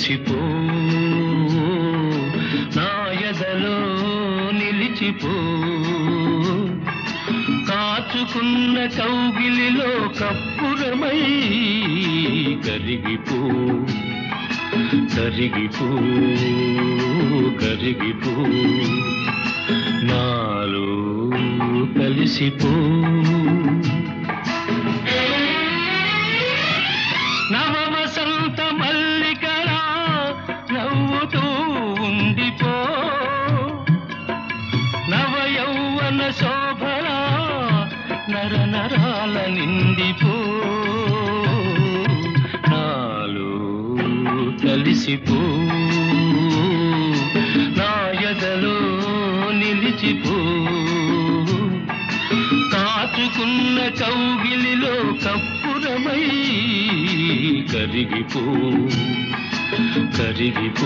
కలిసిపో నా ఎదలో నిలిచిపో కాచుకున్న కౌగిలిలో కప్పురమై కరిగిపో కరిగిపో కరిగిపో నాలో కలిసిపో నవ వసంత మల్లికలా నవ్వుతూ ఉండిపో నవ యౌవన శోభలా నర నరాల నిండిపో నాలో కలిసిపో నా ఎదలో నిలిచిపో కాచుకున్న కౌగిలిలో కప్పురమై కరిగిపో కరిగిపో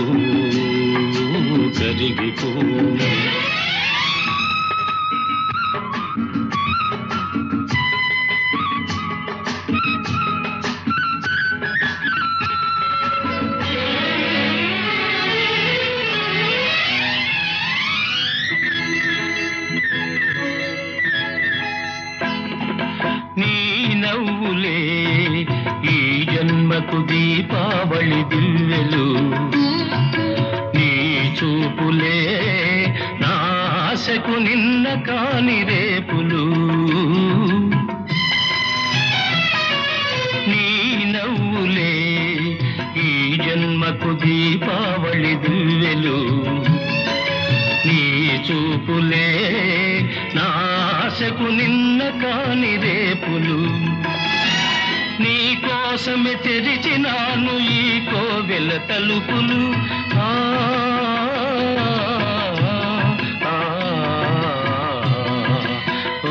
కరిగిపో నీ నవ్వులే ఈ జన్మకు దీపావళి దివ్యలు నీ చూపులే నా ఆశకు నిన్న కాని రేపులు నీ నవ్వులే ఈ జన్మకు దీపావళి దివ్యలు నీ చూపులే నా ఆశకు నిన్న కాని రేపులు నీ కోసమే తెరిచినాను ఈ కోవెల తలుపులు ఆ, ఆ, ఓ,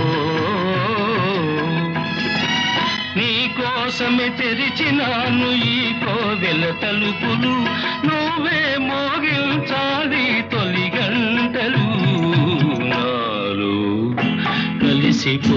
నీ కోసమే తెరిచినాను ఈ కోవెల తలుపులు నువ్వే మోగించాలి తొలి గంటలు నాలో కలిసిపో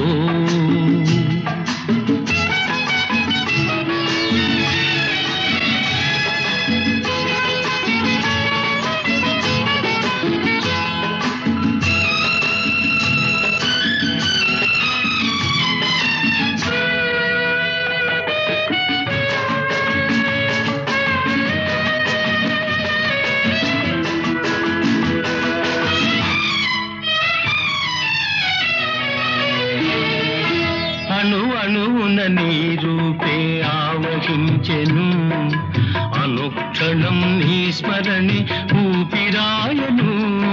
అణు అణువున నీ రూపే ఆవహించెను అనుక్షణం నీ స్మరణి ఊపిరాయను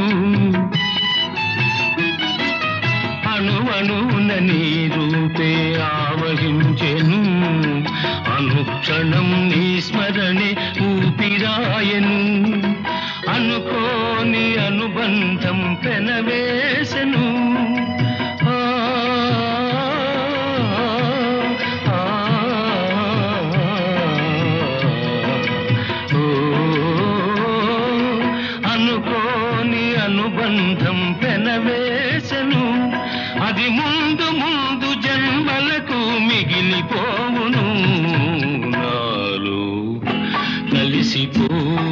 అణు అణువున నీ రూపే ఆవహించెను అనుక్షణం నీ స్మరణి ఊపిరాయను అనుకోని అనుబంధం పెనవేసెను ఆ, ఆ, ఓ, అనుకోని అనుబంధం పెనవేసెను అది ముందు ముందు జన్మలకు మిగిలిపోవును నాలో కలిసిపో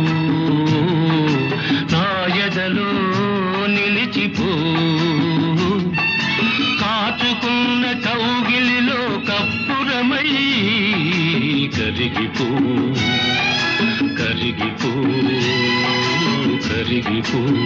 నా ఎదలో నిలిచిపో కాచుకున్న కౌగిలిలో కప్పురమై కరిగిపో కరిగిపో కరిగిపో